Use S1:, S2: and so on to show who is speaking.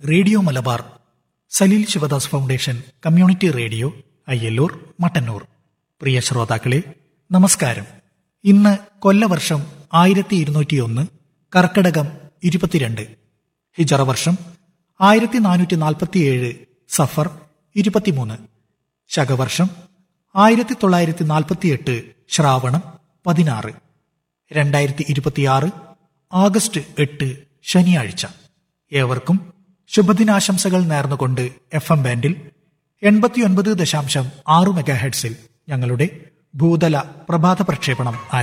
S1: radio Malabar Saleel Sivadas foundation community radio Ayyallur Mattannur പ്രിയ ശ്രോതാക്കളെ നമസ്കാരം ഇന്ന് കൊല്ലവർഷം ആയിരത്തി ഇരുന്നൂറ്റിയൊന്ന് കർക്കടകം ഇരുപത്തിരണ്ട് ഹിജറ വർഷം ആയിരത്തി നാനൂറ്റി നാൽപ്പത്തിയേഴ് സഫർ ഇരുപത്തിമൂന്ന് ശകവർഷം ആയിരത്തി തൊള്ളായിരത്തി നാൽപ്പത്തിയെട്ട് ശ്രാവണം പതിനാറ് രണ്ടായിരത്തി ഇരുപത്തിയാറ് ആഗസ്റ്റ് എട്ട് ശനിയാഴ്ച ഏവർക്കും ശുഭദിനാശംസകൾ നേർന്നുകൊണ്ട് എഫ് എം ബാൻഡിൽ എൺപത്തിയൊൻപത് ദശാംശം ആറ് മെഗാഹെഡ്സിൽ ഞങ്ങളുടെ ഭൂതല പ്രഭാത പ്രക്ഷേപണം ആരംഭിച്ചു